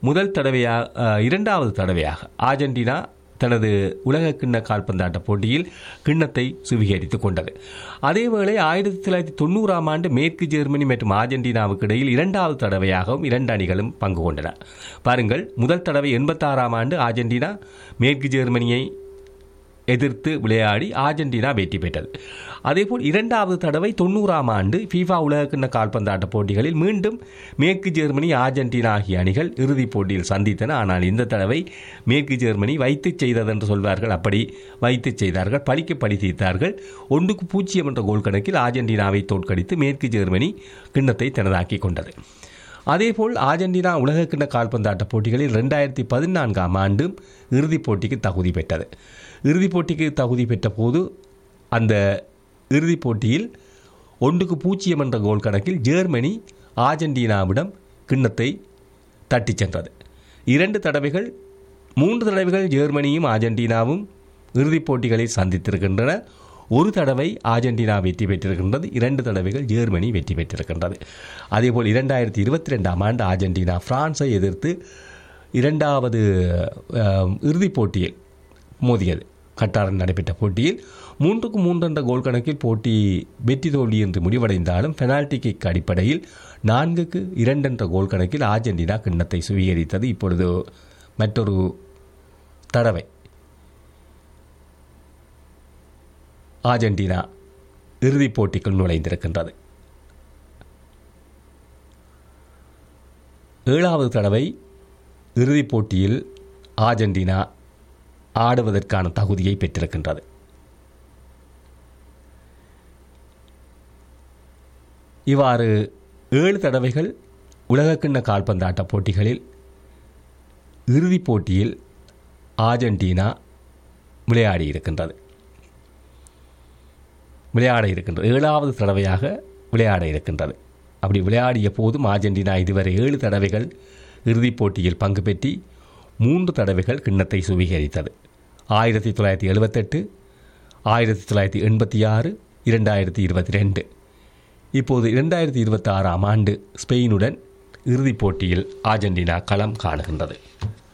முதல் தடவையாக அஹ், இரண்டாவது தடவையாக அர்ஜென்டினா தனது உலக கிண்ண கால்பந்தாட்ட போட்டியில் கிண்ணத்தை சுவீகரித்துக் கொண்டது அதேவேளை ஆயிரத்தி தொள்ளாயிரத்தி தொண்ணூறாம் ஆண்டு மேற்கு ஜெர்மனி மற்றும் அர்ஜென்டினாவுக்கு இடையில் இரண்டாவது தடவையாகவும் இரண்டு அணிகளும் பங்கு கொண்டன பாருங்கள் முதல் தடவை எண்பத்தாறாம் ஆண்டு அர்ஜென்டினா மேற்கு ஜெர்மனியை எதிர்த்து விளையாடி அர்ஜென்டினா வெற்றி பெற்றது அதேபோல் இரண்டாவது தடவை தொண்ணூறாம் ஆண்டு ஃபீஃபா உலகக்கிண்ண கால்பந்தாட்ட போட்டிகளில் மீண்டும் மேற்கு ஜெர்மனி அர்ஜென்டினா ஆகிய அணிகள் இறுதிப் போட்டியில் சந்தித்தன ஆனால் இந்த தடவை மேற்கு ஜெர்மனி வைத்து செய்தது என்று சொல்வார்கள் அப்படி வைத்து செய்தார்கள் பழிக்கு பழி தீர்த்தார்கள் ஒன்றுக்கு பூஜ்ஜியம் என்ற கோல் கணக்கில் அர்ஜென்டினாவை தோற்கடித்து மேற்கு ஜெர்மனி கிண்ணத்தை தனதாக்கி கொண்டது அதேபோல் அர்ஜென்டினா உலகக்கிண்ண கால்பந்தாட்ட போட்டிகளில் ரெண்டாயிரத்தி பதினான்காம் ஆண்டு இறுதிப் போட்டிக்கு தகுதி பெற்றது இறுதிப் போட்டிக்கு தகுதி பெற்ற போது அந்த இறுதிப் போட்டியில் ஒன்றுக்கு பூஜ்ஜியம் என்ற கோல் கணக்கில் ஜெர்மனி அர்ஜென்டினாவிடம் கிண்ணத்தை தட்டிச் சென்றது இரண்டு தடவைகள் மூன்று தடவைகள் ஜெர்மனியும் அர்ஜென்டினாவும் இறுதிப் போட்டிகளில் சந்தித்திருக்கின்றன ஒரு தடவை அர்ஜென்டினா வெற்றி பெற்றிருக்கின்றது இரண்டு தடவைகள் ஜெர்மனி வெற்றி பெற்றிருக்கின்றது அதேபோல் இரண்டாயிரத்தி இருபத்தி ரெண்டாம் ஆண்டு அர்ஜென்டினா பிரான்ஸை எதிர்த்து இரண்டாவது அஹ், இறுதிப் போட்டியில் மோதியது கட்டாரில் நடைபெற்ற போட்டியில் மூன்றுக்கு மூன்று என்ற கோல் கணக்கில் போட்டி வெற்றி தோல்வி என்று முடிவடைந்தாலும் பெனால்டி கிக் அடிப்படையில் நான்குக்கு இரண்டு என்ற கோல் கணக்கில் அர்ஜென்டினா கிண்ணத்தை சுவீகரித்தது இப்பொழுது மற்றொரு தடவை அர்ஜென்டினா இறுதிப் போட்டிக்குள் நுழைந்திருக்கின்றது ஏழாவது தடவை இறுதிப் போட்டியில் அர்ஜென்டினா ஆடுவதற்கான தகுதியை பெற்றிருக்கின்றது இவ்வாறு ஏழு தடவைகள் உலகக்கிண்ண கால்பந்தாட்ட போட்டிகளில் இறுதிப் போட்டியில் அர்ஜென்டினா விளையாடி இருக்கின்றது விளையாட இருக்கின்றது ஏழாவது தடவையாக விளையாட இருக்கின்றது அப்படி விளையாடிய போதும் அர்ஜென்டினா இதுவரை ஏழு தடவைகள் இறுதிப் போட்டியில் பங்கு பெற்றி மூன்று தடவைகள் கிண்ணத்தை சுவீகரித்தது ஆயிரத்தி தொள்ளாயிரத்தி எழுபத்தெட்டு ஆயிரத்தி தொள்ளாயிரத்தி எண்பத்தி ஆறு இரண்டாயிரத்தி இருபத்தி ரெண்டு இப்போது இரண்டாயிரத்தி இருபத்தி ஆறாம் ஆண்டு ஸ்பெயினுடன் இறுதிப் போட்டியில் அர்ஜென்டினா களம் காணுகின்றது